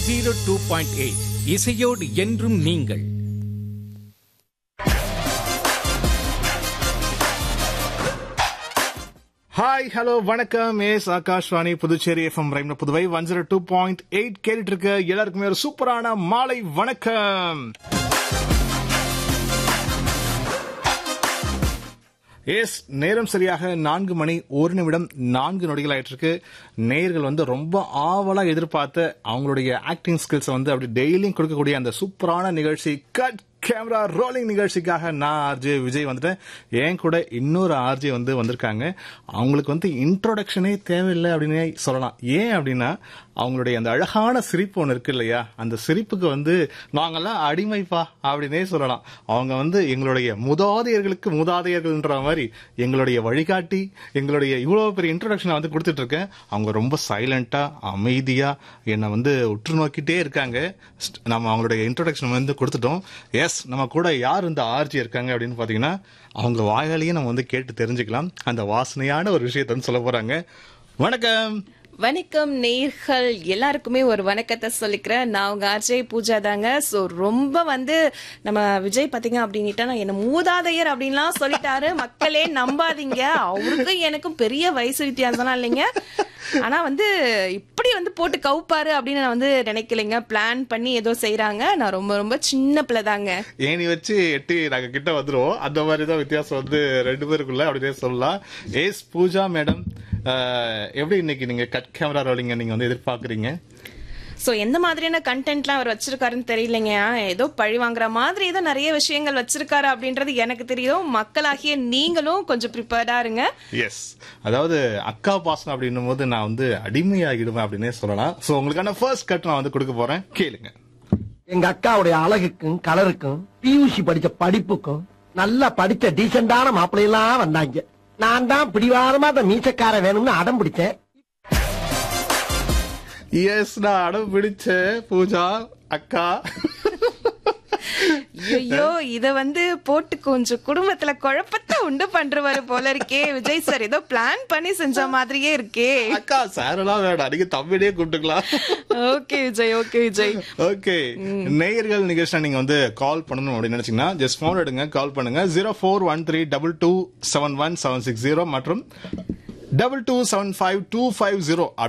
zero two point eight இசையோடு என்றும் நீங்கள் ஹாய் ஹலோ வணக்கம் எஸ் ஆகாஷ்வாணி புதுச்சேரி எஃப்எம் ரைம்ல Puduvai one zero two point eight கேட்டுட்டு இருக்க எல்லாருக்குமே ஒரு சூப்பரான மாலை வணக்கம் எஸ் நேரம் சரியாக நான்கு மணி ஒரு நிமிடம் நான்கு நொடிகள் ஆயிட்டு இருக்கு நேயர்கள் வந்து ரொம்ப ஆவலா எதிர்பார்த்து அவங்களுடைய ஆக்டிங் ஸ்கில்ஸ் வந்து அப்படி டெய்லியும் கொடுக்கக்கூடிய அந்த சூப்பரான நிகழ்ச்சி கட் கேமரா ரோலிங் நிகழ்ச்சிக்காக நான் ஆர்ஜே விஜய் வந்துட்டேன் என் கூட இன்னொரு ஆர்ஜே வந்து வந்திருக்காங்க அவங்களுக்கு வந்து இன்ட்ரோடக்ஷனே தேவையில்லை அப்படின்னே சொல்லலாம் ஏன் அப்படின்னா அவங்களுடைய அந்த அழகான சிரிப்பு ஒன்று இருக்கு இல்லையா அந்த சிரிப்புக்கு வந்து நாங்கெல்லாம் அடிமைப்பா அப்படின்னே சொல்லலாம் அவங்க வந்து எங்களுடைய முதாதையர்களுக்கு மூதாதையர்கள்ன்ற மாதிரி எங்களுடைய வழிகாட்டி எங்களுடைய இவ்வளவு பெரிய இன்ட்ரோடக்ஷனை வந்து கொடுத்துட்டு இருக்கேன் அவங்க ரொம்ப சைலண்டா அமைதியா என்னை வந்து உற்று நோக்கிட்டே இருக்காங்க ஸ்ட்- நம்ம அவங்களுடைய இன்ட்ரோடக்ஷன் வந்து கொடுத்துட்டோம் எஸ் நம்ம கூட யார் இந்த ஆர்ஜி இருக்காங்க அப்படின்னு பாத்தீங்கன்னா அவங்க வாயாலேயே நம்ம வந்து கேட்டு தெரிஞ்சுக்கலாம் அந்த வாசனையான ஒரு விஷயத்தை வந்து சொல்ல போறாங்க வணக்கம் வணக்கம் நேர்கள் எல்லாருக்குமே ஒரு வணக்கத்தை சொல்லிக்கிறேன் நான் உங்க அஜய் பூஜா தாங்க ஸோ ரொம்ப வந்து நம்ம விஜய் பாத்தீங்க அப்படின்னுட்டா நான் என்ன மூதாதையர் அப்படின்லாம் சொல்லிட்டாரு மக்களே நம்பாதீங்க அவருக்கும் எனக்கும் பெரிய வயசு வித்தியாசம்லாம் இல்லைங்க ஆனா வந்து இப்படி வந்து போட்டு கவுப்பாரு அப்படின்னு நான் வந்து நினைக்கலைங்க பிளான் பண்ணி ஏதோ செய்றாங்க நான் ரொம்ப ரொம்ப சின்ன பிள்ளை தாங்க ஏணி வச்சு எட்டி நாங்க கிட்ட வந்துருவோம் அந்த மாதிரி தான் வித்தியாசம் வந்து ரெண்டு பேருக்குள்ள அப்படியே சொல்லலாம் ஏஸ் பூஜா மேடம் எப்படி இன்னைக்கு நீங்க கட் கேமரா ரோலிங்க நீங்க வந்து எதிர்பார்க்கறீங்க சோ எந்த மாதிரியான கண்டென்ட்லாம் அவர் வச்சிருக்காருன்னு தெரியலைங்க ஏதோ பழி வாங்குற மாதிரி ஏதோ நிறைய விஷயங்கள் வச்சிருக்காரு அப்படின்றது எனக்கு தெரியும் மக்களாகிய நீங்களும் கொஞ்சம் ப்ரிப்பேர்டா இருங்க எஸ் அதாவது அக்கா பாசம் அப்படின்னும் போது நான் வந்து அடிமையாகிடுவேன் அப்படின்னே சொல்லலாம் சோ உங்களுக்கான ஃபர்ஸ்ட் கட் நான் வந்து கொடுக்க போறேன் கேளுங்க எங்க அக்காவுடைய அழகுக்கும் கலருக்கும் பியூசி படிச்ச படிப்புக்கும் நல்லா படிச்ச டீசெண்டான மாப்பிள்ளையெல்லாம் வந்தாங்க நான் தான் பிடிவாதமா அந்த மீசக்கார வேணும்னு அடம் பிடிச்சேன் எஸ் நான் அடம் பிடிச்சேன் பூஜா அக்கா ஐயோ இத வந்து போட்டு கொஞ்சம் குடும்பத்துல குழப்பத்தை உண்டு பண்றவாரு போல இருக்கே விஜய் சார் ஏதோ பிளான் பண்ணி செஞ்ச மாதிரியே இருக்கே அக்கா சாரெல்லாம் வேண்டாம் நீங்க தம்பினே கூப்பிட்டுக்கலாம் okay Vijay okay Vijay okay நேயர்கள் நிகழ்ச்சியை நீங்க வந்து கால் பண்ணணும் அப்படின்னு நினைச்சீங்கன்னா ஜஸ்ட் போன் எடுங்க கால் பண்ணுங்க zero four one three double two seven one seven six zero மற்றும் double two seven five two five zero